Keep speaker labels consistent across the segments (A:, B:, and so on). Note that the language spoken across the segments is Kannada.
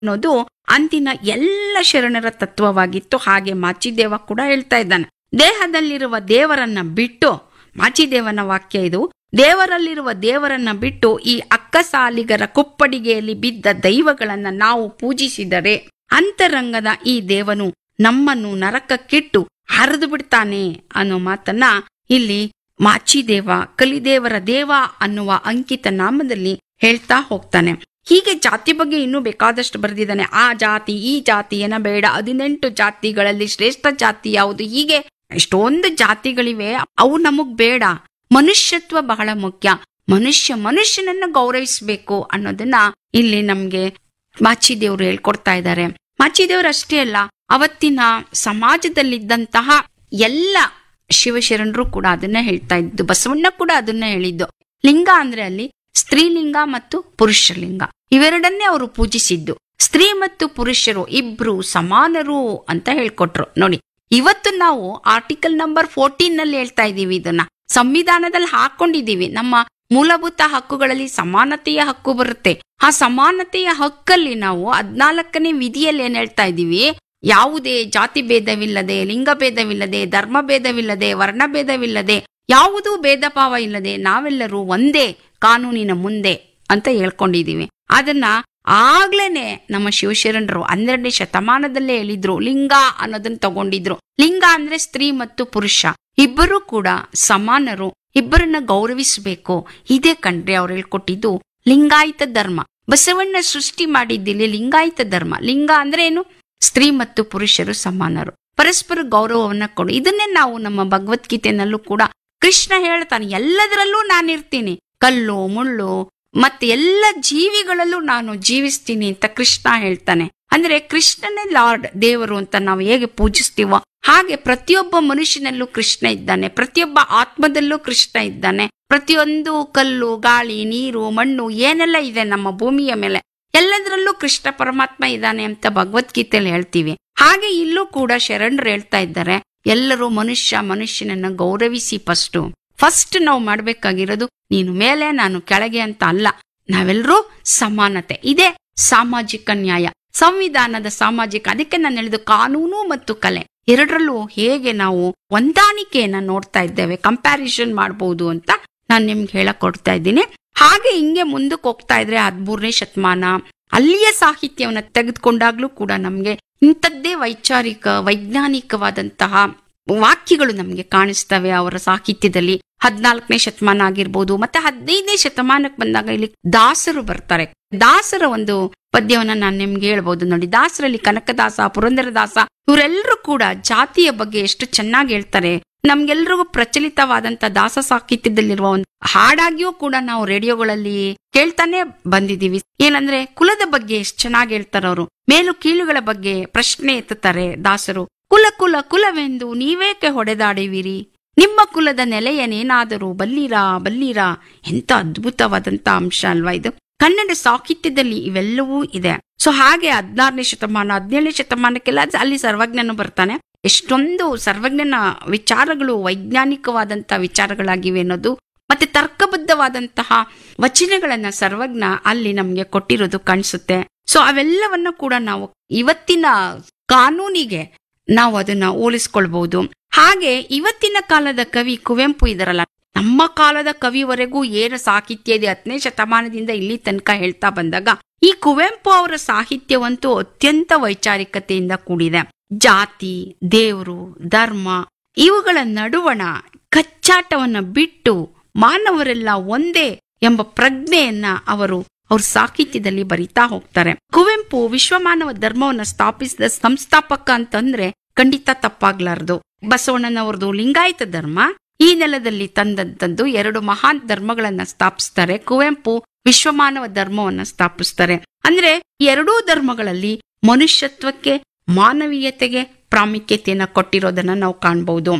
A: ಅನ್ನೋದು ಅಂದಿನ ಎಲ್ಲ ಶರಣರ ತತ್ವವಾಗಿತ್ತು ಹಾಗೆ ಮಾಚಿದೇವ ಕೂಡ ಹೇಳ್ತಾ ಇದ್ದಾನೆ ದೇಹದಲ್ಲಿರುವ ದೇವರನ್ನ ಬಿಟ್ಟು ಮಾಚಿದೇವನ ವಾಕ್ಯ ಇದು ದೇವರಲ್ಲಿರುವ ದೇವರನ್ನ ಬಿಟ್ಟು ಈ ಅಕ್ಕಸಾಲಿಗರ ಕುಪ್ಪಡಿಗೆಯಲ್ಲಿ ಬಿದ್ದ ದೈವಗಳನ್ನ ನಾವು ಪೂಜಿಸಿದರೆ ಅಂತರಂಗದ ಈ ದೇವನು ನಮ್ಮನ್ನು ನರಕಕ್ಕಿಟ್ಟು ಹರಿದು ಬಿಡ್ತಾನೆ ಅನ್ನೋ ಮಾತನ್ನ ಇಲ್ಲಿ ಮಾಚಿದೇವ ಕಲಿದೇವರ ದೇವ ಅನ್ನುವ ಅಂಕಿತ ನಾಮದಲ್ಲಿ ಹೇಳ್ತಾ ಹೋಗ್ತಾನೆ ಹೀಗೆ ಜಾತಿ ಬಗ್ಗೆ ಇನ್ನೂ ಬೇಕಾದಷ್ಟು ಬರೆದಿದ್ದಾನೆ ಆ ಜಾತಿ ಈ ಜಾತಿ ಏನ ಬೇಡ ಹದಿನೆಂಟು ಜಾತಿಗಳಲ್ಲಿ ಶ್ರೇಷ್ಠ ಜಾತಿ ಯಾವುದು ಹೀಗೆ ಎಷ್ಟೊಂದು ಜಾತಿಗಳಿವೆ ಅವು ನಮಗ್ ಬೇಡ ಮನುಷ್ಯತ್ವ ಬಹಳ ಮುಖ್ಯ ಮನುಷ್ಯ ಮನುಷ್ಯನನ್ನ ಗೌರವಿಸಬೇಕು ಅನ್ನೋದನ್ನ ಇಲ್ಲಿ ನಮ್ಗೆ ಮಾಚಿದೇವ್ರು ಹೇಳ್ಕೊಡ್ತಾ ಇದ್ದಾರೆ ಮಾಚಿದೇವ್ರು ಅಷ್ಟೇ ಅಲ್ಲ ಅವತ್ತಿನ ಸಮಾಜದಲ್ಲಿದ್ದಂತಹ ಎಲ್ಲ ಶಿವಶರಣರು ಕೂಡ ಅದನ್ನ ಹೇಳ್ತಾ ಇದ್ದು ಬಸವಣ್ಣ ಕೂಡ ಅದನ್ನ ಹೇಳಿದ್ದು ಲಿಂಗ ಅಂದ್ರೆ ಅಲ್ಲಿ ಸ್ತ್ರೀಲಿಂಗ ಮತ್ತು ಪುರುಷಲಿಂಗ ಇವೆರಡನ್ನೇ ಅವರು ಪೂಜಿಸಿದ್ದು ಸ್ತ್ರೀ ಮತ್ತು ಪುರುಷರು ಇಬ್ರು ಸಮಾನರು ಅಂತ ಹೇಳ್ಕೊಟ್ರು ನೋಡಿ ಇವತ್ತು ನಾವು ಆರ್ಟಿಕಲ್ ನಂಬರ್ ಫೋರ್ಟೀನ್ ನಲ್ಲಿ ಹೇಳ್ತಾ ಇದೀವಿ ಇದನ್ನ ಸಂವಿಧಾನದಲ್ಲಿ ಹಾಕೊಂಡಿದೀವಿ ನಮ್ಮ ಮೂಲಭೂತ ಹಕ್ಕುಗಳಲ್ಲಿ ಸಮಾನತೆಯ ಹಕ್ಕು ಬರುತ್ತೆ ಆ ಸಮಾನತೆಯ ಹಕ್ಕಲ್ಲಿ ನಾವು ಹದ್ನಾಲ್ಕನೇ ವಿಧಿಯಲ್ಲಿ ಏನ್ ಹೇಳ್ತಾ ಇದೀವಿ ಯಾವುದೇ ಜಾತಿ ಭೇದವಿಲ್ಲದೆ ಲಿಂಗ ಭೇದವಿಲ್ಲದೆ ಧರ್ಮ ಭೇದವಿಲ್ಲದೆ ವರ್ಣ ಭೇದವಿಲ್ಲದೆ ಯಾವುದೂ ಭೇದ ಭಾವ ಇಲ್ಲದೆ ನಾವೆಲ್ಲರೂ ಒಂದೇ ಕಾನೂನಿನ ಮುಂದೆ ಅಂತ ಹೇಳ್ಕೊಂಡಿದೀವಿ ಅದನ್ನ ಆಗ್ಲೇನೆ ನಮ್ಮ ಶಿವಶರಣರು ಹನ್ನೆರಡನೇ ಶತಮಾನದಲ್ಲೇ ಹೇಳಿದ್ರು ಲಿಂಗ ಅನ್ನೋದನ್ನ ತಗೊಂಡಿದ್ರು ಲಿಂಗ ಅಂದ್ರೆ ಸ್ತ್ರೀ ಮತ್ತು ಪುರುಷ ಇಬ್ಬರು ಕೂಡ ಸಮಾನರು ಇಬ್ಬರನ್ನ ಗೌರವಿಸಬೇಕು ಇದೇ ಕಂಡ್ರೆ ಅವ್ರು ಹೇಳ್ಕೊಟ್ಟಿದ್ದು ಲಿಂಗಾಯತ ಧರ್ಮ ಬಸವಣ್ಣ ಸೃಷ್ಟಿ ಮಾಡಿದ್ದಿಲ್ಲಿ ಲಿಂಗಾಯತ ಧರ್ಮ ಲಿಂಗ ಅಂದ್ರೆ ಏನು ಸ್ತ್ರೀ ಮತ್ತು ಪುರುಷರು ಸಮಾನರು ಪರಸ್ಪರ ಗೌರವವನ್ನ ಕೊಡು ಇದನ್ನೇ ನಾವು ನಮ್ಮ ಭಗವದ್ಗೀತೆನಲ್ಲೂ ಕೂಡ ಕೃಷ್ಣ ಹೇಳ್ತಾನೆ ಎಲ್ಲದರಲ್ಲೂ ನಾನಿರ್ತೀನಿ ಕಲ್ಲು ಮುಳ್ಳು ಮತ್ತೆ ಎಲ್ಲ ಜೀವಿಗಳಲ್ಲೂ ನಾನು ಜೀವಿಸ್ತೀನಿ ಅಂತ ಕೃಷ್ಣ ಹೇಳ್ತಾನೆ ಅಂದ್ರೆ ಕೃಷ್ಣನೇ ಲಾರ್ಡ್ ದೇವರು ಅಂತ ನಾವು ಹೇಗೆ ಪೂಜಿಸ್ತೀವೋ ಹಾಗೆ ಪ್ರತಿಯೊಬ್ಬ ಮನುಷ್ಯನಲ್ಲೂ ಕೃಷ್ಣ ಇದ್ದಾನೆ ಪ್ರತಿಯೊಬ್ಬ ಆತ್ಮದಲ್ಲೂ ಕೃಷ್ಣ ಇದ್ದಾನೆ ಪ್ರತಿಯೊಂದು ಕಲ್ಲು ಗಾಳಿ ನೀರು ಮಣ್ಣು ಏನೆಲ್ಲ ಇದೆ ನಮ್ಮ ಭೂಮಿಯ ಮೇಲೆ ಎಲ್ಲದರಲ್ಲೂ ಕೃಷ್ಣ ಪರಮಾತ್ಮ ಇದ್ದಾನೆ ಅಂತ ಭಗವದ್ಗೀತೆಯಲ್ಲಿ ಹೇಳ್ತೀವಿ ಹಾಗೆ ಇಲ್ಲೂ ಕೂಡ ಶರಣರು ಹೇಳ್ತಾ ಇದ್ದಾರೆ ಎಲ್ಲರೂ ಮನುಷ್ಯ ಮನುಷ್ಯನನ್ನ ಗೌರವಿಸಿ ಫಸ್ಟ್ ಫಸ್ಟ್ ನಾವು ಮಾಡ್ಬೇಕಾಗಿರೋದು ನೀನು ಮೇಲೆ ನಾನು ಕೆಳಗೆ ಅಂತ ಅಲ್ಲ ನಾವೆಲ್ಲರೂ ಸಮಾನತೆ ಇದೇ ಸಾಮಾಜಿಕ ನ್ಯಾಯ ಸಂವಿಧಾನದ ಸಾಮಾಜಿಕ ಅದಕ್ಕೆ ನಾನು ಹೇಳಿದ್ದು ಕಾನೂನು ಮತ್ತು ಕಲೆ ಎರಡರಲ್ಲೂ ಹೇಗೆ ನಾವು ಹೊಂದಾಣಿಕೆಯನ್ನ ನೋಡ್ತಾ ಇದ್ದೇವೆ ಕಂಪ್ಯಾರಿಸನ್ ಮಾಡಬಹುದು ಅಂತ ನಾನು ನಿಮ್ಗೆ ಹೇಳಕ್ ಕೊಡ್ತಾ ಇದ್ದೀನಿ ಹಾಗೆ ಹಿಂಗೆ ಮುಂದಕ್ಕೆ ಹೋಗ್ತಾ ಇದ್ರೆ ಹದ್ಮೂರನೇ ಶತಮಾನ ಅಲ್ಲಿಯ ಸಾಹಿತ್ಯವನ್ನ ತೆಗೆದುಕೊಂಡಾಗ್ಲೂ ಕೂಡ ನಮ್ಗೆ ಇಂಥದ್ದೇ ವೈಚಾರಿಕ ವೈಜ್ಞಾನಿಕವಾದಂತಹ ವಾಕ್ಯಗಳು ನಮ್ಗೆ ಕಾಣಿಸ್ತವೆ ಅವರ ಸಾಹಿತ್ಯದಲ್ಲಿ ಹದ್ನಾಲ್ಕನೇ ಶತಮಾನ ಆಗಿರ್ಬೋದು ಮತ್ತೆ ಹದಿನೈದನೇ ಶತಮಾನಕ್ಕೆ ಬಂದಾಗ ಇಲ್ಲಿ ದಾಸರು ಬರ್ತಾರೆ ದಾಸರ ಒಂದು ಪದ್ಯವನ್ನ ನಾನು ನಿಮ್ಗೆ ಹೇಳ್ಬೋದು ನೋಡಿ ದಾಸರಲ್ಲಿ ಕನಕದಾಸ ಪುರಂದರದಾಸ ಇವರೆಲ್ಲರೂ ಕೂಡ ಜಾತಿಯ ಬಗ್ಗೆ ಎಷ್ಟು ಚೆನ್ನಾಗಿ ಹೇಳ್ತಾರೆ ನಮ್ಗೆಲ್ರಿಗೂ ಪ್ರಚಲಿತವಾದಂತ ದಾಸ ಸಾಹಿತ್ಯದಲ್ಲಿರುವ ಒಂದು ಹಾಡಾಗಿಯೂ ಕೂಡ ನಾವು ರೇಡಿಯೋಗಳಲ್ಲಿ ಕೇಳ್ತಾನೆ ಬಂದಿದೀವಿ ಏನಂದ್ರೆ ಕುಲದ ಬಗ್ಗೆ ಎಷ್ಟು ಚೆನ್ನಾಗಿ ಹೇಳ್ತಾರೆ ಅವರು ಮೇಲು ಕೀಳುಗಳ ಬಗ್ಗೆ ಪ್ರಶ್ನೆ ಎತ್ತುತ್ತಾರೆ ದಾಸರು ಕುಲ ಕುಲ ಕುಲವೆಂದು ನೀವೇಕೆ ಹೊಡೆದಾಡುವಿರಿ ನಿಮ್ಮ ಕುಲದ ನೆಲೆಯನೇನಾದರೂ ಬಲ್ಲೀರಾ ಬಲ್ಲೀರಾ ಎಂತ ಅದ್ಭುತವಾದಂತ ಅಂಶ ಅಲ್ವಾ ಇದು ಕನ್ನಡ ಸಾಹಿತ್ಯದಲ್ಲಿ ಇವೆಲ್ಲವೂ ಇದೆ ಸೊ ಹಾಗೆ ಹದಿನಾರನೇ ಶತಮಾನ ಹದಿನೇಳನೇ ಶತಮಾನಕ್ಕೆಲ್ಲ ಅಲ್ಲಿ ಸರ್ವಜ್ಞನು ಬರ್ತಾನೆ ಎಷ್ಟೊಂದು ಸರ್ವಜ್ಞನ ವಿಚಾರಗಳು ವೈಜ್ಞಾನಿಕವಾದಂತಹ ವಿಚಾರಗಳಾಗಿವೆ ಅನ್ನೋದು ಮತ್ತೆ ತರ್ಕಬದ್ಧವಾದಂತಹ ವಚನಗಳನ್ನ ಸರ್ವಜ್ಞ ಅಲ್ಲಿ ನಮ್ಗೆ ಕೊಟ್ಟಿರೋದು ಕಾಣಿಸುತ್ತೆ ಸೊ ಅವೆಲ್ಲವನ್ನ ಕೂಡ ನಾವು ಇವತ್ತಿನ ಕಾನೂನಿಗೆ ನಾವು ಅದನ್ನ ಹೋಲಿಸ್ಕೊಳ್ಬಹುದು ಹಾಗೆ ಇವತ್ತಿನ ಕಾಲದ ಕವಿ ಕುವೆಂಪು ಇದರಲ್ಲ ನಮ್ಮ ಕಾಲದ ಕವಿವರೆಗೂ ಏನು ಸಾಹಿತ್ಯ ಇದೆ ಹತ್ತನೇ ಶತಮಾನದಿಂದ ಇಲ್ಲಿ ತನಕ ಹೇಳ್ತಾ ಬಂದಾಗ ಈ ಕುವೆಂಪು ಅವರ ಸಾಹಿತ್ಯವಂತೂ ಅತ್ಯಂತ ವೈಚಾರಿಕತೆಯಿಂದ ಕೂಡಿದೆ ಜಾತಿ ದೇವರು ಧರ್ಮ ಇವುಗಳ ನಡುವಣ ಕಚ್ಚಾಟವನ್ನ ಬಿಟ್ಟು ಮಾನವರೆಲ್ಲ ಒಂದೇ ಎಂಬ ಪ್ರಜ್ಞೆಯನ್ನ ಅವರು ಅವ್ರ ಸಾಹಿತ್ಯದಲ್ಲಿ ಬರಿತಾ ಹೋಗ್ತಾರೆ ಕುವೆಂಪು ವಿಶ್ವಮಾನವ ಧರ್ಮವನ್ನ ಸ್ಥಾಪಿಸಿದ ಸಂಸ್ಥಾಪಕ ಅಂತಂದ್ರೆ ಖಂಡಿತ ತಪ್ಪಾಗ್ಲಾರ್ದು ಬಸವಣ್ಣನವರದು ಲಿಂಗಾಯತ ಧರ್ಮ ಈ ನೆಲದಲ್ಲಿ ತಂದಂತದ್ದು ಎರಡು ಮಹಾನ್ ಧರ್ಮಗಳನ್ನ ಸ್ಥಾಪಿಸ್ತಾರೆ ಕುವೆಂಪು ವಿಶ್ವಮಾನವ ಧರ್ಮವನ್ನ ಸ್ಥಾಪಿಸ್ತಾರೆ ಅಂದ್ರೆ ಎರಡೂ ಧರ್ಮಗಳಲ್ಲಿ ಮನುಷ್ಯತ್ವಕ್ಕೆ ಮಾನವೀಯತೆಗೆ ಪ್ರಾಮುಖ್ಯತೆಯನ್ನ ಕೊಟ್ಟಿರೋದನ್ನ ನಾವು ಕಾಣಬಹುದು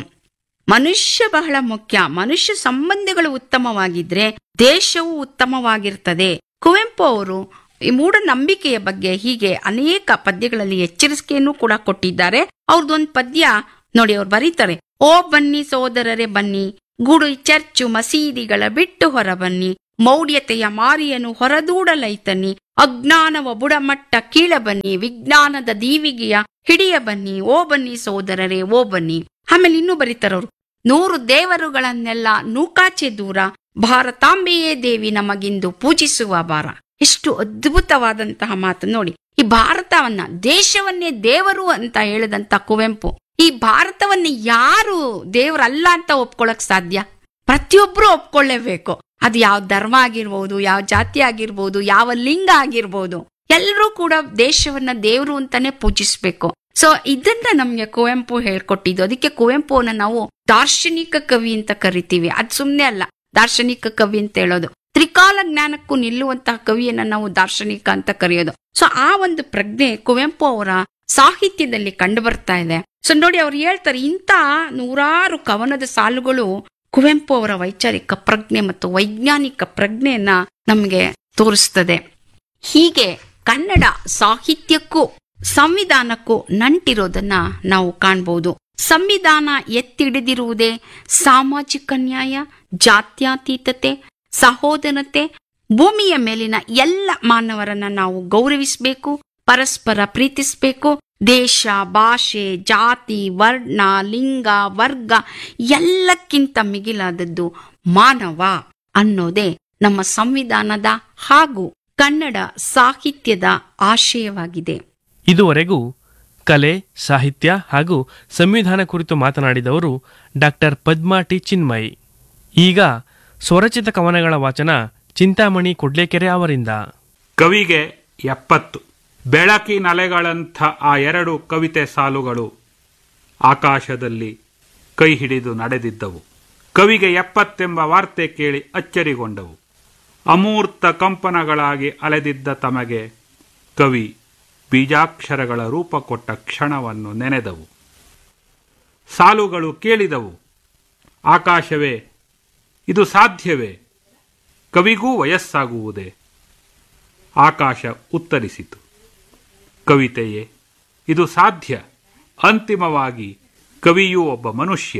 A: ಮನುಷ್ಯ ಬಹಳ ಮುಖ್ಯ ಮನುಷ್ಯ ಸಂಬಂಧಗಳು ಉತ್ತಮವಾಗಿದ್ರೆ ದೇಶವು ಉತ್ತಮವಾಗಿರ್ತದೆ ಕುವೆಂಪು ಅವರು ಈ ಮೂಢನಂಬಿಕೆಯ ಬಗ್ಗೆ ಹೀಗೆ ಅನೇಕ ಪದ್ಯಗಳಲ್ಲಿ ಎಚ್ಚರಿಕೆಯನ್ನು ಕೂಡ ಕೊಟ್ಟಿದ್ದಾರೆ ಅವ್ರದ್ದೊಂದು ಪದ್ಯ ನೋಡಿ ಅವ್ರು ಬರೀತಾರೆ ಓ ಬನ್ನಿ ಸೋದರರೇ ಬನ್ನಿ ಗುಡು ಚರ್ಚು ಮಸೀದಿಗಳ ಬಿಟ್ಟು ಹೊರ ಬನ್ನಿ ಮೌಢ್ಯತೆಯ ಮಾರಿಯನು ಹೊರದೂಡಲೈತನಿ ಅಜ್ಞಾನವ ಬುಡಮಟ್ಟ ಕೀಳ ಬನ್ನಿ ವಿಜ್ಞಾನದ ದೀವಿಗೆಯ ಹಿಡಿಯ ಬನ್ನಿ ಓ ಬನ್ನಿ ಸೋದರರೇ ಓ ಬನ್ನಿ ಆಮೇಲೆ ಇನ್ನೂ ಬರೀತಾರವ್ರು ನೂರು ದೇವರುಗಳನ್ನೆಲ್ಲ ನೂಕಾಚೆ ದೂರ ಭಾರತಾಂಬೆಯೇ ದೇವಿ ನಮಗಿಂದು ಪೂಜಿಸುವ ಬಾರ ಎಷ್ಟು ಅದ್ಭುತವಾದಂತಹ ಮಾತು ನೋಡಿ ಈ ಭಾರತವನ್ನ ದೇಶವನ್ನೇ ದೇವರು ಅಂತ ಹೇಳಿದಂತ ಕುವೆಂಪು ಈ ಭಾರತವನ್ನ ಯಾರು ದೇವರಲ್ಲ ಅಂತ ಒಪ್ಕೊಳಕ್ ಸಾಧ್ಯ ಪ್ರತಿಯೊಬ್ರು ಒಪ್ಕೊಳ್ಳೇಬೇಕು ಅದು ಯಾವ ಧರ್ಮ ಆಗಿರ್ಬೋದು ಯಾವ ಜಾತಿ ಆಗಿರ್ಬೋದು ಯಾವ ಲಿಂಗ ಆಗಿರ್ಬೋದು ಎಲ್ಲರೂ ಕೂಡ ದೇಶವನ್ನ ದೇವರು ಅಂತಾನೆ ಪೂಜಿಸ್ಬೇಕು ಸೊ ಇದನ್ನ ನಮ್ಗೆ ಕುವೆಂಪು ಹೇಳ್ಕೊಟ್ಟಿದ್ದು ಅದಕ್ಕೆ ಕುವೆಂಪುವನ್ನ ನಾವು ದಾರ್ಶನಿಕ ಕವಿ ಅಂತ ಕರಿತೀವಿ ಅದ್ ಸುಮ್ನೆ ಅಲ್ಲ ದಾರ್ಶನಿಕ ಕವಿ ಅಂತ ಹೇಳೋದು ತ್ರಿಕಾಲ ಜ್ಞಾನಕ್ಕೂ ನಿಲ್ಲುವಂತಹ ಕವಿಯನ್ನ ನಾವು ದಾರ್ಶನಿಕ ಅಂತ ಕರೆಯೋದು ಸೊ ಆ ಒಂದು ಪ್ರಜ್ಞೆ ಕುವೆಂಪು ಅವರ ಸಾಹಿತ್ಯದಲ್ಲಿ ಕಂಡು ಬರ್ತಾ ಇದೆ ಸೊ ನೋಡಿ ಅವ್ರು ಹೇಳ್ತಾರೆ ಇಂಥ ನೂರಾರು ಕವನದ ಸಾಲುಗಳು ಕುವೆಂಪು ಅವರ ವೈಚಾರಿಕ ಪ್ರಜ್ಞೆ ಮತ್ತು ವೈಜ್ಞಾನಿಕ ಪ್ರಜ್ಞೆಯನ್ನ ನಮಗೆ ತೋರಿಸ್ತದೆ ಹೀಗೆ ಕನ್ನಡ ಸಾಹಿತ್ಯಕ್ಕೂ ಸಂವಿಧಾನಕ್ಕೂ ನಂಟಿರೋದನ್ನ ನಾವು ಕಾಣ್ಬೋದು ಸಂವಿಧಾನ ಎತ್ತಿಡಿದಿರುವುದೇ ಸಾಮಾಜಿಕ ನ್ಯಾಯ ಜಾತ್ಯತೀತತೆ ಸಹೋದರತೆ ಭೂಮಿಯ ಮೇಲಿನ ಎಲ್ಲ ಮಾನವರನ್ನ ನಾವು ಗೌರವಿಸಬೇಕು ಪರಸ್ಪರ ಪ್ರೀತಿಸಬೇಕು ದೇಶ ಭಾಷೆ ಜಾತಿ ವರ್ಣ ಲಿಂಗ ವರ್ಗ ಎಲ್ಲಕ್ಕಿಂತ ಮಿಗಿಲಾದದ್ದು ಮಾನವ ಅನ್ನೋದೇ ನಮ್ಮ ಸಂವಿಧಾನದ ಹಾಗೂ ಕನ್ನಡ ಸಾಹಿತ್ಯದ ಆಶಯವಾಗಿದೆ
B: ಇದುವರೆಗೂ ಕಲೆ ಸಾಹಿತ್ಯ ಹಾಗೂ ಸಂವಿಧಾನ ಕುರಿತು ಮಾತನಾಡಿದವರು ಡಾಕ್ಟರ್ ಪದ್ಮಾ ಟಿ ಚಿನ್ಮಯ್ ಈಗ ಸ್ವರಚಿತ ಕವನಗಳ ವಾಚನ ಚಿಂತಾಮಣಿ ಕೊಡ್ಲೇಕೆರೆ ಅವರಿಂದ
C: ಕವಿಗೆ ಎಪ್ಪತ್ತು ಬೆಳಕಿನಲೆಗಳಂಥ ಆ ಎರಡು ಕವಿತೆ ಸಾಲುಗಳು ಆಕಾಶದಲ್ಲಿ ಕೈ ಹಿಡಿದು ನಡೆದಿದ್ದವು ಕವಿಗೆ ಎಪ್ಪತ್ತೆಂಬ ವಾರ್ತೆ ಕೇಳಿ ಅಚ್ಚರಿಗೊಂಡವು ಅಮೂರ್ತ ಕಂಪನಗಳಾಗಿ ಅಲೆದಿದ್ದ ತಮಗೆ ಕವಿ ಬೀಜಾಕ್ಷರಗಳ ರೂಪ ಕೊಟ್ಟ ಕ್ಷಣವನ್ನು ನೆನೆದವು ಸಾಲುಗಳು ಕೇಳಿದವು ಆಕಾಶವೇ ಇದು ಸಾಧ್ಯವೇ ಕವಿಗೂ ವಯಸ್ಸಾಗುವುದೇ ಆಕಾಶ ಉತ್ತರಿಸಿತು ಕವಿತೆಯೇ ಇದು ಸಾಧ್ಯ ಅಂತಿಮವಾಗಿ ಕವಿಯೂ ಒಬ್ಬ ಮನುಷ್ಯ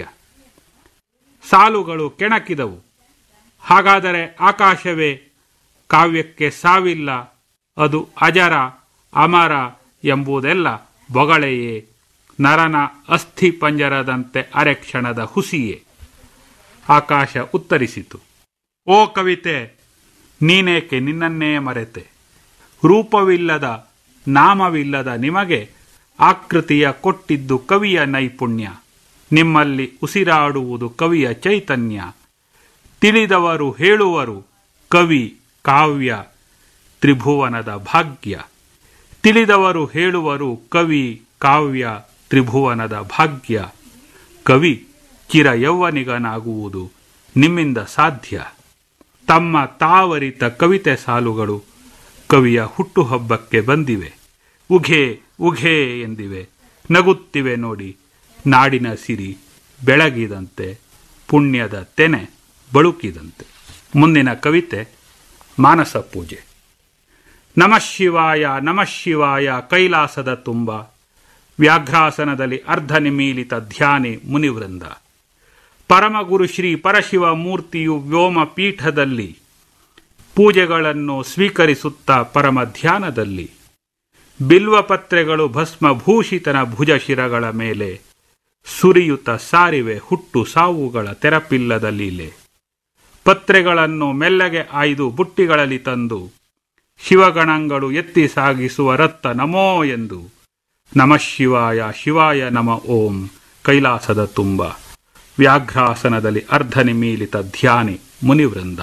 C: ಸಾಲುಗಳು ಕೆಣಕಿದವು ಹಾಗಾದರೆ ಆಕಾಶವೇ ಕಾವ್ಯಕ್ಕೆ ಸಾವಿಲ್ಲ ಅದು ಅಜರ ಅಮರ ಎಂಬುದೆಲ್ಲ ಬೊಗಳೆಯೇ ನರನ ಅಸ್ಥಿ ಪಂಜರದಂತೆ ಅರೆಕ್ಷಣದ ಹುಸಿಯೇ ಆಕಾಶ ಉತ್ತರಿಸಿತು ಓ ಕವಿತೆ ನೀನೇಕೆ ನಿನ್ನನ್ನೇ ಮರೆತೆ ರೂಪವಿಲ್ಲದ ನಾಮವಿಲ್ಲದ ನಿಮಗೆ ಆಕೃತಿಯ ಕೊಟ್ಟಿದ್ದು ಕವಿಯ ನೈಪುಣ್ಯ ನಿಮ್ಮಲ್ಲಿ ಉಸಿರಾಡುವುದು ಕವಿಯ ಚೈತನ್ಯ ತಿಳಿದವರು ಹೇಳುವರು ಕವಿ ಕಾವ್ಯ ತ್ರಿಭುವನದ ಭಾಗ್ಯ ತಿಳಿದವರು ಹೇಳುವರು ಕವಿ ಕಾವ್ಯ ತ್ರಿಭುವನದ ಭಾಗ್ಯ ಕವಿ ಚಿರ ಯೌವನಿಗನಾಗುವುದು ನಿಮ್ಮಿಂದ ಸಾಧ್ಯ ತಮ್ಮ ತಾವರಿತ ಕವಿತೆ ಸಾಲುಗಳು ಕವಿಯ ಹುಟ್ಟುಹಬ್ಬಕ್ಕೆ ಬಂದಿವೆ ಉಘೆ ಉಘೆ ಎಂದಿವೆ ನಗುತ್ತಿವೆ ನೋಡಿ ನಾಡಿನ ಸಿರಿ ಬೆಳಗಿದಂತೆ ಪುಣ್ಯದ ತೆನೆ ಬಳುಕಿದಂತೆ ಮುಂದಿನ ಕವಿತೆ ಮಾನಸ ಪೂಜೆ ನಮಃ ಶಿವಾಯ ನಮಃ ಶಿವಾಯ ಕೈಲಾಸದ ತುಂಬ ವ್ಯಾಘ್ರಾಸನದಲ್ಲಿ ಅರ್ಧ ನಿಮೀಲಿತ ಧ್ಯಾನಿ ಮುನಿವೃಂದ ಪರಮಗುರು ಶ್ರೀ ಪರಶಿವ ಮೂರ್ತಿಯು ವ್ಯೋಮ ಪೀಠದಲ್ಲಿ ಪೂಜೆಗಳನ್ನು ಸ್ವೀಕರಿಸುತ್ತಾ ಪರಮ ಧ್ಯಾನದಲ್ಲಿ ಬಿಲ್ವಪತ್ರೆಗಳು ಭಸ್ಮಭೂಷಿತನ ಭುಜ ಶಿರಗಳ ಮೇಲೆ ಸುರಿಯುತ್ತ ಸಾರಿವೆ ಹುಟ್ಟು ಸಾವುಗಳ ತೆರಪಿಲ್ಲದ ಲೀಲೆ ಪತ್ರೆಗಳನ್ನು ಮೆಲ್ಲಗೆ ಆಯ್ದು ಬುಟ್ಟಿಗಳಲ್ಲಿ ತಂದು ಶಿವಗಣಗಳು ಎತ್ತಿ ಸಾಗಿಸುವ ರತ್ತ ನಮೋ ಎಂದು ನಮಃ ಶಿವಾಯ ಶಿವಾಯ ನಮ ಓಂ ಕೈಲಾಸದ ತುಂಬ ವ್ಯಾಘ್ರಾಸನದಲ್ಲಿ ಅರ್ಧ ನಿಮೀಲಿತ ಧ್ಯಾನಿ ಮುನಿವೃಂದ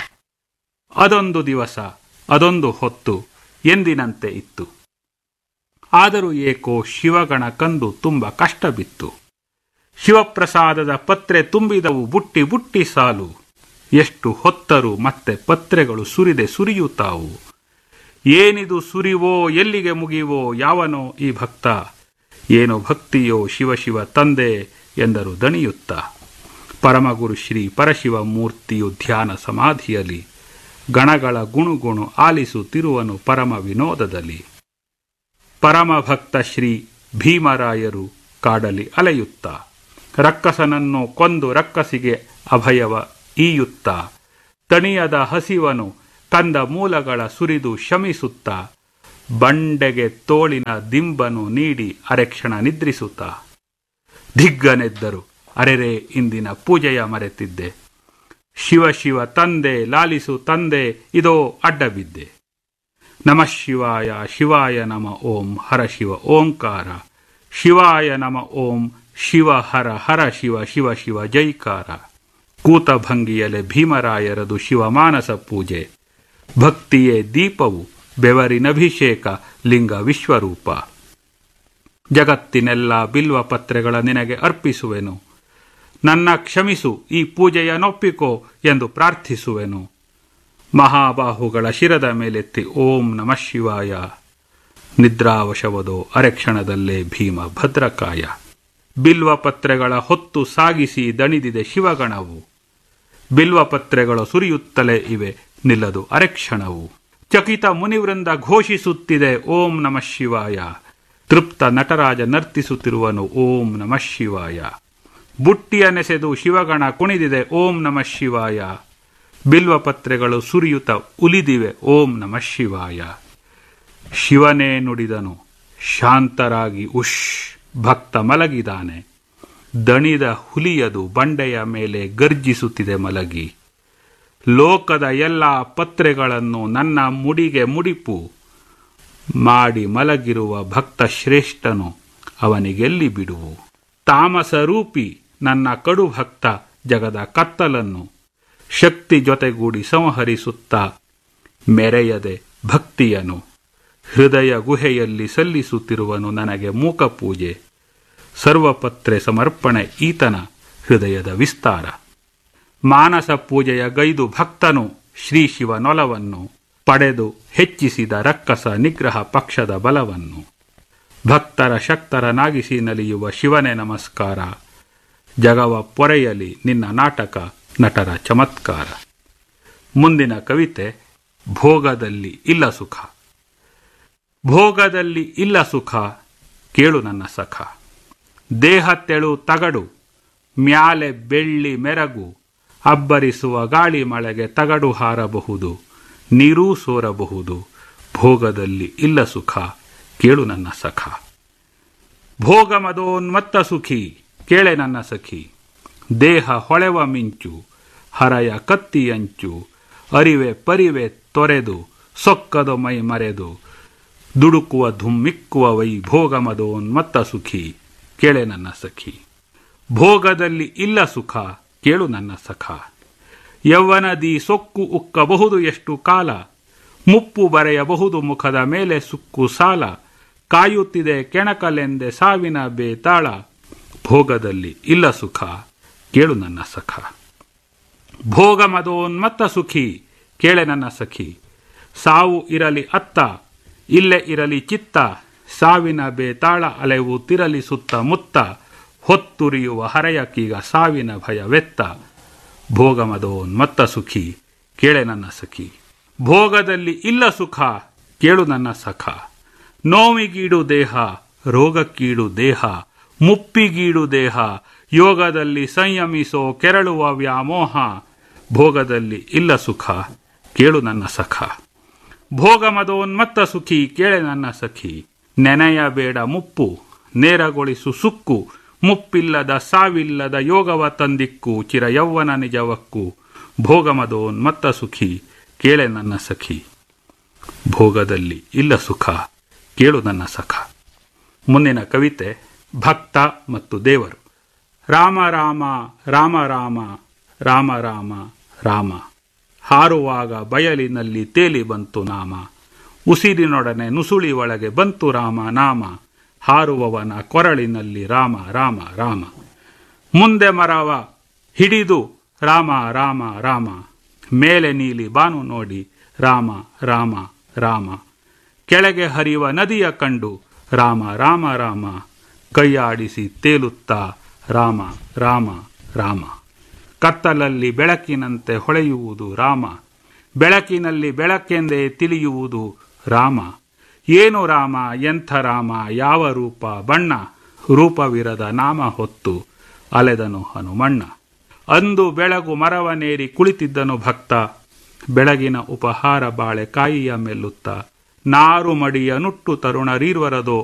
C: ಅದೊಂದು ದಿವಸ ಅದೊಂದು ಹೊತ್ತು ಎಂದಿನಂತೆ ಇತ್ತು ಆದರೂ ಏಕೋ ಶಿವಗಣ ಕಂದು ತುಂಬ ಕಷ್ಟ ಬಿತ್ತು ಶಿವಪ್ರಸಾದದ ಪತ್ರೆ ತುಂಬಿದವು ಬುಟ್ಟಿ ಬುಟ್ಟಿ ಸಾಲು ಎಷ್ಟು ಹೊತ್ತರು ಮತ್ತೆ ಪತ್ರೆಗಳು ಸುರಿದೆ ಸುರಿಯುತ್ತಾವು ಏನಿದು ಸುರಿವೋ ಎಲ್ಲಿಗೆ ಮುಗಿವೋ ಯಾವನೋ ಈ ಭಕ್ತ ಏನು ಭಕ್ತಿಯೋ ಶಿವ ಶಿವ ತಂದೆ ಎಂದರು ದಣಿಯುತ್ತ ಪರಮಗುರು ಶ್ರೀ ಪರಶಿವ ಮೂರ್ತಿಯು ಧ್ಯಾನ ಸಮಾಧಿಯಲ್ಲಿ ಗಣಗಳ ಗುಣುಗುಣು ಆಲಿಸುತ್ತಿರುವನು ಪರಮ ವಿನೋದದಲ್ಲಿ ಪರಮಭಕ್ತ ಶ್ರೀ ಭೀಮರಾಯರು ಕಾಡಲಿ ಅಲೆಯುತ್ತ ರಕ್ಕಸನನ್ನು ಕೊಂದು ರಕ್ಕಸಿಗೆ ಅಭಯವ ಈಯುತ್ತ ತಣಿಯದ ಹಸಿವನು ಕಂದ ಮೂಲಗಳ ಸುರಿದು ಶಮಿಸುತ್ತಾ ಬಂಡೆಗೆ ತೋಳಿನ ದಿಂಬನು ನೀಡಿ ಅರೆಕ್ಷಣ ನಿದ್ರಿಸುತ್ತಾ ದಿಗ್ಗನೆದ್ದರು ಅರೆರೆ ಇಂದಿನ ಪೂಜೆಯ ಮರೆತಿದ್ದೆ ಶಿವ ಶಿವ ತಂದೆ ಲಾಲಿಸು ತಂದೆ ಇದೋ ಅಡ್ಡಬಿದ್ದೆ ನಮಃ ಶಿವಾಯ ಶಿವಾಯ ನಮ ಓಂ ಹರ ಶಿವ ಓಂಕಾರ ಶಿವಾಯ ನಮ ಓಂ ಶಿವ ಹರ ಹರ ಶಿವ ಶಿವ ಶಿವ ಜೈಕಾರ ಕೂತಭಂಗಿಯಲೆ ಭೀಮರಾಯರದು ಶಿವಮಾನಸ ಪೂಜೆ ಭಕ್ತಿಯೇ ದೀಪವು ಬೆವರಿನಭಿಷೇಕ ಲಿಂಗ ವಿಶ್ವರೂಪ ಜಗತ್ತಿನೆಲ್ಲ ಬಿಲ್ವ ಪತ್ರೆಗಳ ನಿನಗೆ ಅರ್ಪಿಸುವೆನು ನನ್ನ ಕ್ಷಮಿಸು ಈ ಪೂಜೆಯ ನೊಪ್ಪಿಕೋ ಎಂದು ಪ್ರಾರ್ಥಿಸುವೆನು ಮಹಾಬಾಹುಗಳ ಶಿರದ ಮೇಲೆತ್ತಿ ಓಂ ನಮಃ ಶಿವಾಯ ನಿದ್ರಾವಶವದೋ ಅರೆಕ್ಷಣದಲ್ಲೇ ಭೀಮ ಭದ್ರಕಾಯ ಬಿಲ್ವ ಪತ್ರೆಗಳ ಹೊತ್ತು ಸಾಗಿಸಿ ದಣಿದಿದೆ ಶಿವಗಣವು ಬಿಲ್ವ ಪತ್ರೆಗಳು ಸುರಿಯುತ್ತಲೇ ಇವೆ ನಿಲ್ಲದು ಅರೆಕ್ಷಣವು ಚಕಿತ ಮುನಿವೃಂದ ಘೋಷಿಸುತ್ತಿದೆ ಓಂ ನಮಃ ಶಿವಾಯ ತೃಪ್ತ ನಟರಾಜ ನರ್ತಿಸುತ್ತಿರುವನು ಓಂ ನಮಃ ಶಿವಾಯ ಬುಟ್ಟಿಯ ನೆಸೆದು ಶಿವಗಣ ಕುಣಿದಿದೆ ಓಂ ನಮಃ ಶಿವಾಯ ಬಿಲ್ವ ಪತ್ರೆಗಳು ಸುರಿಯುತ್ತ ಉಲಿದಿವೆ ಓಂ ನಮಃ ಶಿವಾಯ ಶಿವನೇ ನುಡಿದನು ಶಾಂತರಾಗಿ ಉಷ್ ಭಕ್ತ ಮಲಗಿದಾನೆ ದಣಿದ ಹುಲಿಯದು ಬಂಡೆಯ ಮೇಲೆ ಗರ್ಜಿಸುತ್ತಿದೆ ಮಲಗಿ ಲೋಕದ ಎಲ್ಲ ಪತ್ರೆಗಳನ್ನು ನನ್ನ ಮುಡಿಗೆ ಮುಡಿಪು ಮಾಡಿ ಮಲಗಿರುವ ಭಕ್ತ ಶ್ರೇಷ್ಠನು ಅವನಿಗೆಲ್ಲಿ ಬಿಡುವು ತಾಮಸ ರೂಪಿ ನನ್ನ ಕಡು ಭಕ್ತ ಜಗದ ಕತ್ತಲನ್ನು ಶಕ್ತಿ ಜೊತೆಗೂಡಿ ಸಂಹರಿಸುತ್ತಾ ಮೆರೆಯದೆ ಭಕ್ತಿಯನು ಹೃದಯ ಗುಹೆಯಲ್ಲಿ ಸಲ್ಲಿಸುತ್ತಿರುವನು ನನಗೆ ಮೂಕ ಪೂಜೆ ಸರ್ವಪತ್ರೆ ಸಮರ್ಪಣೆ ಈತನ ಹೃದಯದ ವಿಸ್ತಾರ ಮಾನಸ ಪೂಜೆಯ ಗೈದು ಭಕ್ತನು ಶ್ರೀ ಶಿವನೊಲವನ್ನು ಪಡೆದು ಹೆಚ್ಚಿಸಿದ ರಕ್ಕಸ ನಿಗ್ರಹ ಪಕ್ಷದ ಬಲವನ್ನು ಭಕ್ತರ ಶಕ್ತರನಾಗಿಸಿ ನಲಿಯುವ ಶಿವನೇ ನಮಸ್ಕಾರ ಜಗವ ಪೊರೆಯಲಿ ನಿನ್ನ ನಾಟಕ ನಟರ ಚಮತ್ಕಾರ ಮುಂದಿನ ಕವಿತೆ ಭೋಗದಲ್ಲಿ ಇಲ್ಲ ಸುಖ ಭೋಗದಲ್ಲಿ ಇಲ್ಲ ಸುಖ ಕೇಳು ನನ್ನ ಸಖ ದೇಹ ತೆಳು ತಗಡು ಮ್ಯಾಲೆ ಬೆಳ್ಳಿ ಮೆರಗು ಅಬ್ಬರಿಸುವ ಗಾಳಿ ಮಳೆಗೆ ತಗಡು ಹಾರಬಹುದು ನೀರೂ ಸೋರಬಹುದು ಭೋಗದಲ್ಲಿ ಇಲ್ಲ ಸುಖ ಕೇಳು ನನ್ನ ಸಖ ಭೋಗ ಮದೋನ್ಮತ್ತ ಸುಖಿ ಕೇಳೆ ನನ್ನ ಸಖಿ ದೇಹ ಹೊಳೆವ ಮಿಂಚು ಹರಯ ಕತ್ತಿಯಂಚು ಅರಿವೆ ಪರಿವೆ ತೊರೆದು ಸೊಕ್ಕದ ಮೈ ಮರೆದು ದುಡುಕುವ ಧುಮ್ಮಿಕ್ಕುವ ವೈ ಭೋಗ ಮದೋನ್ಮತ್ತ ಸುಖಿ ಕೇಳೆ ನನ್ನ ಸಖಿ ಭೋಗದಲ್ಲಿ ಇಲ್ಲ ಸುಖ ಕೇಳು ನನ್ನ ಸಖ ಯೌವನದಿ ಸೊಕ್ಕು ಉಕ್ಕಬಹುದು ಎಷ್ಟು ಕಾಲ ಮುಪ್ಪು ಬರೆಯಬಹುದು ಮುಖದ ಮೇಲೆ ಸುಕ್ಕು ಸಾಲ ಕಾಯುತ್ತಿದೆ ಕೆಣಕಲೆಂದೆ ಸಾವಿನ ಬೇತಾಳ ಭೋಗದಲ್ಲಿ ಇಲ್ಲ ಸುಖ ಕೇಳು ನನ್ನ ಸಖ ಭೋಗ ಮದೋನ್ಮತ್ತ ಸುಖಿ ಕೇಳೆ ನನ್ನ ಸಖಿ ಸಾವು ಇರಲಿ ಅತ್ತ ಇಲ್ಲೇ ಇರಲಿ ಚಿತ್ತ ಸಾವಿನ ಬೇತಾಳ ಅಲೆವು ತಿರಲಿ ಸುತ್ತ ಮುತ್ತ ಹೊತ್ತುರಿಯುವ ಹರೆಯಕ್ಕೀಗ ಸಾವಿನ ಭಯವೆತ್ತ ಭೋಗ ಮದೋನ್ಮತ್ತ ಸುಖಿ ಕೇಳೆ ನನ್ನ ಸಖಿ ಭೋಗದಲ್ಲಿ ಇಲ್ಲ ಸುಖ ಕೇಳು ನನ್ನ ಸಖ ನೋವಿಗೀಡು ದೇಹ ರೋಗಕ್ಕೀಡು ದೇಹ ಮುಪ್ಪಿಗೀಡು ದೇಹ ಯೋಗದಲ್ಲಿ ಸಂಯಮಿಸೋ ಕೆರಳುವ ವ್ಯಾಮೋಹ ಭೋಗದಲ್ಲಿ ಇಲ್ಲ ಸುಖ ಕೇಳು ನನ್ನ ಸಖ ಭೋಗ ಮದೋನ್ಮತ್ತ ಸುಖಿ ಕೇಳೆ ನನ್ನ ಸಖಿ ನೆನೆಯಬೇಡ ಮುಪ್ಪು ನೇರಗೊಳಿಸು ಸುಕ್ಕು ಮುಪ್ಪಿಲ್ಲದ ಸಾವಿಲ್ಲದ ಯೋಗವ ತಂದಿಕ್ಕು ಚಿರ ಯೌವನ ನಿಜವಕ್ಕು ಭೋಗ ಮದೋನ್ಮತ್ತ ಸುಖಿ ಕೇಳೆ ನನ್ನ ಸಖಿ ಭೋಗದಲ್ಲಿ ಇಲ್ಲ ಸುಖ ಕೇಳು ನನ್ನ ಸಖ ಮುಂದಿನ ಕವಿತೆ ಭಕ್ತ ಮತ್ತು ದೇವರು ರಾಮ ರಾಮ ರಾಮ ರಾಮ ರಾಮ ರಾಮ ರಾಮ ಹಾರುವಾಗ ಬಯಲಿನಲ್ಲಿ ತೇಲಿ ಬಂತು ನಾಮ ಉಸಿರಿನೊಡನೆ ನುಸುಳಿ ಒಳಗೆ ಬಂತು ರಾಮ ನಾಮ ಹಾರುವವನ ಕೊರಳಿನಲ್ಲಿ ರಾಮ ರಾಮ ರಾಮ ಮುಂದೆ ಮರವ ಹಿಡಿದು ರಾಮ ರಾಮ ರಾಮ ಮೇಲೆ ನೀಲಿ ಬಾನು ನೋಡಿ ರಾಮ ರಾಮ ರಾಮ ಕೆಳಗೆ ಹರಿಯುವ ನದಿಯ ಕಂಡು ರಾಮ ರಾಮ ರಾಮ ಕೈಯಾಡಿಸಿ ತೇಲುತ್ತಾ ರಾಮ ರಾಮ ರಾಮ ಕತ್ತಲಲ್ಲಿ ಬೆಳಕಿನಂತೆ ಹೊಳೆಯುವುದು ರಾಮ ಬೆಳಕಿನಲ್ಲಿ ಬೆಳಕೆಂದೇ ತಿಳಿಯುವುದು ರಾಮ ಏನು ರಾಮ ಎಂಥ ರಾಮ ಯಾವ ರೂಪ ಬಣ್ಣ ರೂಪವಿರದ ನಾಮ ಹೊತ್ತು ಅಲೆದನು ಹನುಮಣ್ಣ ಅಂದು ಬೆಳಗು ಮರವನೇರಿ ಕುಳಿತಿದ್ದನು ಭಕ್ತ ಬೆಳಗಿನ ಉಪಹಾರ ಬಾಳೆ ಕಾಯಿಯ ಮೆಲ್ಲುತ್ತ ನಾರು ಮಡಿಯ ನುಟ್ಟು ತರುಣರೀರ್ವರದೋ